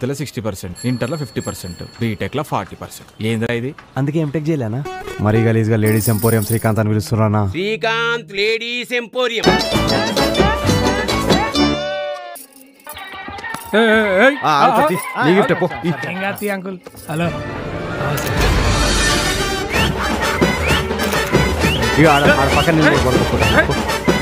టెన్త్లో sixty percent ఇంటర్లో fifty percent బీటెక్లో ఫార్టీ పర్సెంట్ ఏందిరా ఇది అందుకే ఎంటెక్ చేయలేనా మరీ గలీజ్గా లేడీస్ ఎంపోరియం శ్రీకాంత్ అని పిలుస్తున్నానా శ్రీకాంత్ లేడీస్ ఎంపోరియం నీ గిఫ్ట్ పో ఈ. అంకుల్ హలో ఇక ఆడ ఆడ పక్కన నిలబడి పడుకోపోతా. పో.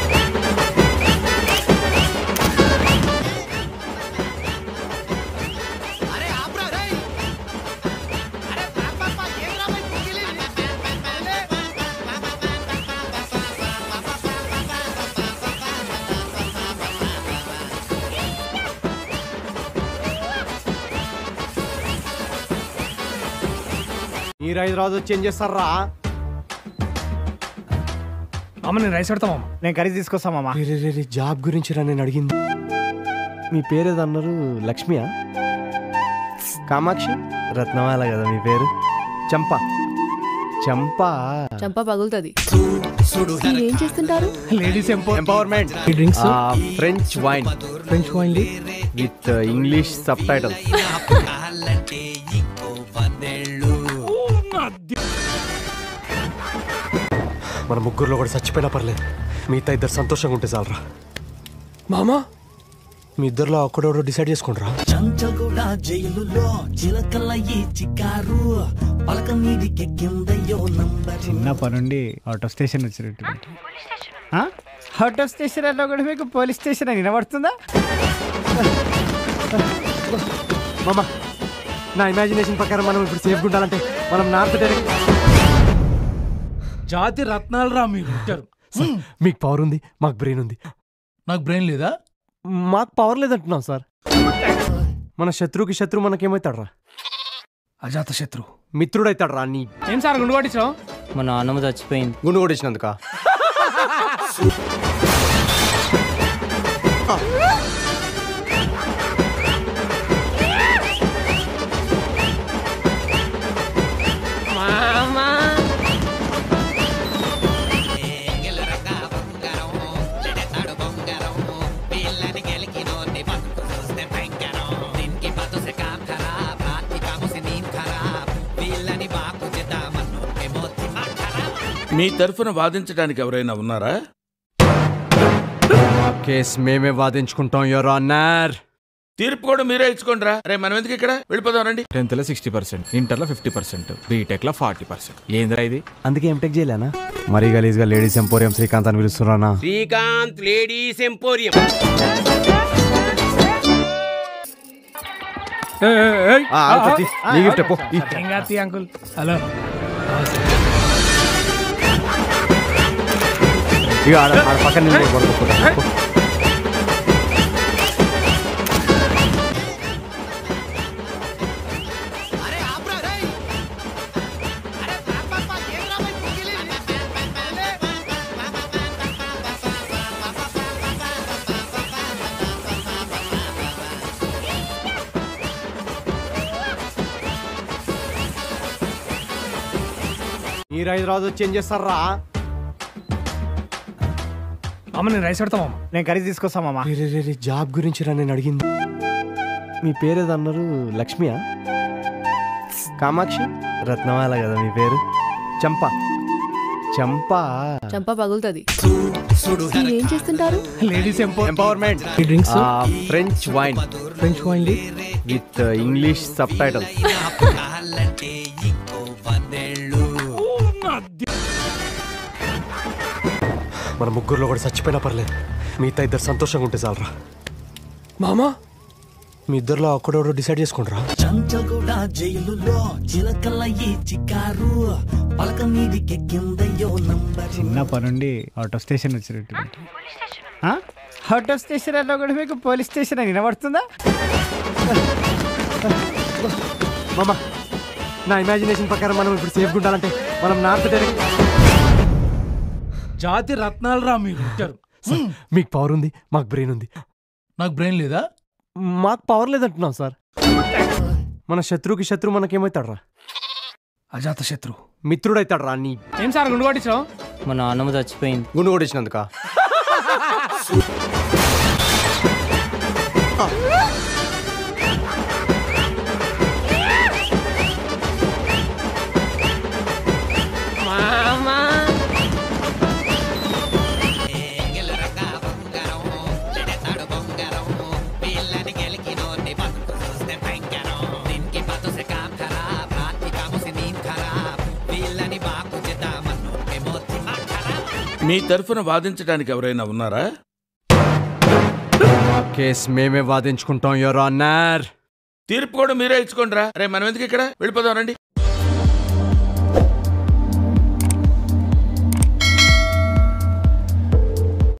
మీరు హైదరాబాద్ వచ్చి ఏం చేస్తారా మామ నేను రైస్ పెడతా మామ నేను కర్రీ తీసుకొస్తా మామ రే రే రే జాబ్ గురించి రా నేను అడిగింది మీ పేరు ఏదో అన్నారు లక్ష్మియా కామాక్షి రత్నమాల కదా మీ పేరు చంప చంప చంప పగులుతుంది మీరు ఏం చేస్తుంటారు లేడీస్ ఎంపో empowerment drinks French wine French wine with English subtitle మన ముగ్గురులో కూడా చచ్చిపోయినా పర్లేదు మిగతా ఇద్దరు సంతోషంగా ఉంటే చాలరా మామా మీ ఇద్దరులో ఒక్కడోడో డిసైడ్ చేసుకుంటారా చంచగూడ జైలులో చిలకల ఈ చికారు పలక మీదికెక్కిందయ్యో నంబర్ చిన్నప్పటి నుండి ఆటో స్టేషన్ వచ్చినట్టు ఆ? ఆటో స్టేషన్ అన్నా కూడా మీకు పోలీస్ స్టేషన్ అని వినబడుతుందా మామ నా ఇమాజినేషన్ ప్రకారం మనం ఇప్పుడు సేఫ్గా ఉండాలంటే మనం నార్త్ డైరెక్ట్ జాతి రత్నాలు రా మీరు ఇచ్చారు మీకు పవర్ ఉంది మాకు బ్రెయిన్ ఉంది నాకు బ్రెయిన్ లేదా మాకు పవర్ లేదంటున్నాం సార్ మన శత్రువుకి శత్రువు మనకేమవుతాడు రా అజాత శత్రు మిత్రుడైతాడు రా నీ ఏం సార్ గుండు కొట్టించావు మా నాన్నమ్మ చచ్చిపోయింది గుండు కొట్టించినందుక మీ తరఫున వాదించడానికి ఎవరైనా ఉన్నారా కేస్ మేమే వాదించుకుంటాం యువర్ ఆనర్ తీర్పు కూడా మీరే ఇచ్చుకోండిరా రే మనం ఎందుకు ఇక్కడ వెళ్ళిపోదాం రండి టెన్త్లో సిక్స్టీ పర్సెంట్ ఇంటర్లో ఫిఫ్టీ పర్సెంట్ బీటెక్లో ఫార్టీ పర్సెంట్ ఏందిరా ఇది అందుకే ఎంటెక్ చేయలేనా మరీ గలీజ్గా లేడీస్ ఎంపోరియం శ్రీకాంత్ అని పిలుస్తున్నానా శ్రీకాంత్ లేడీస్ ఎంపోరియం నీ గిఫ్ట్ పో ఈ. అంకుల్ హలో ఇక ఆడ ఆడ పక్కన నిలబడి పడుకోపోతా. పో. మీరు హైదరాబాద్ వచ్చి ఏం చేస్తారా మామ నేను రైస్ పెడతా మామ నేను కర్రీ తీసుకొస్తా మామ రే రే రే రే జాబ్ గురించి రా నేను అడిగింది మీ పేరు ఏదో అన్నారు లక్ష్మియా కామాక్షి రత్నమాల కదా మీ పేరు చంప చంప చంప పగులుతుంది మీరు ఏం చేస్తుంటారు లేడీస్ ఎంపో empowerment drinks French wine French wine with English subtitle మన ముగ్గురులో కూడా చచ్చిపోయినా పర్లేదు మిగతా ఇద్దరు సంతోషంగా ఉంటే చాలరా మామా మీ ఇద్దరులో ఒక్కడోడో డిసైడ్ చేసుకుంటారా చంచగూడ జైలులో చిలకల ఈ చికారు పలక మీదికెక్కిందయ్యో నంబర్ చిన్నప్పటి నుండి ఆటో స్టేషన్ వచ్చినట్టు ఆ? ఆటో స్టేషన్ అన్నా కూడా మీకు పోలీస్ స్టేషన్ అని వినబడుతుందా మామ నా ఇమాజినేషన్ ప్రకారం మనం ఇప్పుడు సేఫ్గా ఉండాలంటే మనం నార్త్ డైరెక్ట్ జాతి రత్నాలు రా మీరు ఇచ్చారు మీకు పవర్ ఉంది మాకు బ్రెయిన్ ఉంది నాకు బ్రెయిన్ లేదా మాకు పవర్ లేదంటున్నాం సార్ మన శత్రువుకి శత్రువు మనకేమవుతాడు రా అజాత శత్రు మిత్రుడైతాడు రా నీ ఏం సార్ గుండు కొట్టించావు మా నాన్నమ్మ చచ్చిపోయింది గుండు కొట్టించినందుక మీ తరఫున వాదించడానికి ఎవరైనా ఉన్నారా కేస్ మేమే వాదించుకుంటాం యువర్ ఆనర్ తీర్పు కూడా మీరే ఇచ్చుకోండి రా రే మనం ఎందుకు ఇక్కడ వెళ్ళిపోదాం రండి